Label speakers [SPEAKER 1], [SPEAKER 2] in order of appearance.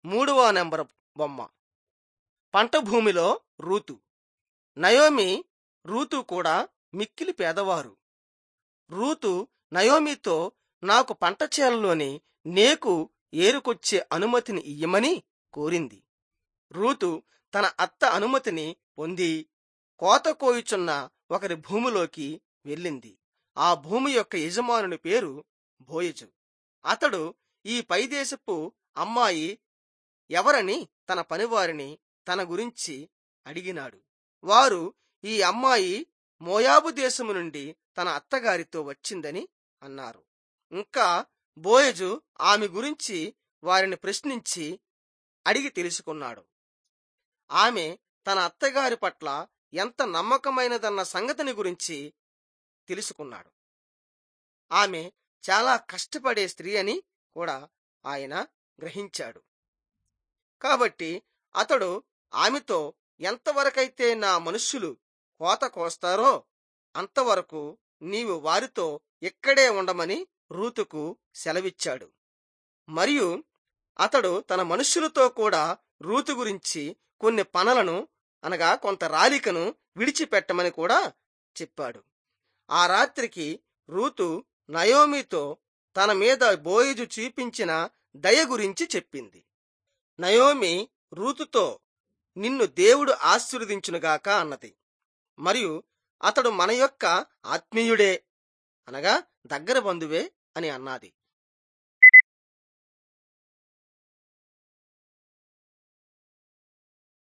[SPEAKER 1] మూడవ నెంబర్ బొమ్మ పంట భూమిలో రూతు నయోమి రూతు కూడా మిక్కిలి పేదవారు రూతు నయోమితో నాకు పంట చేలలోని నేకు ఏరుకొచ్చే అనుమతిని ఇయ్యమని కోరింది రూతు తన అత్త అనుమతిని పొంది కోత కోయుచున్న ఒకరి భూమిలోకి వెళ్ళింది ఆ భూమి యొక్క యజమానుని పేరు బోయజు అతడు ఈ పైదేశపు అమ్మాయి ఎవరని తన పనివారిని తన గురించి అడిగినాడు వారు ఈ అమ్మాయి మోయాబు దేశము నుండి తన అత్తగారితో వచ్చిందని అన్నారు ఇంకా బోయజు ఆమె గురించి వారిని ప్రశ్నించి అడిగి తెలుసుకున్నాడు ఆమె తన అత్తగారి పట్ల ఎంత నమ్మకమైనదన్న సంగతిని గురించి తెలుసుకున్నాడు ఆమె చాలా కష్టపడే స్త్రీ అని కూడా ఆయన గ్రహించాడు కాబట్టి అతడు ఆమెతో ఎంతవరకైతే నా మనుష్యులు కోత కోస్తారో అంతవరకు నీవు వారితో ఇక్కడే ఉండమని రూతుకు సెలవిచ్చాడు మరియు అతడు తన మనుష్యులతో కూడా రూతు గురించి కొన్ని పనులను అనగా కొంత రాలికను విడిచిపెట్టమని కూడా చెప్పాడు ఆ రాత్రికి రూతు నయోమితో తన మీద బోయజు చూపించిన దయ గురించి చెప్పింది నయోమి రూతుతో నిన్ను దేవుడు ఆశీర్వదించునుగాక అన్నది మరియు అతడు మన యొక్క ఆత్మీయుడే అనగా దగ్గర బంధువే అని అన్నది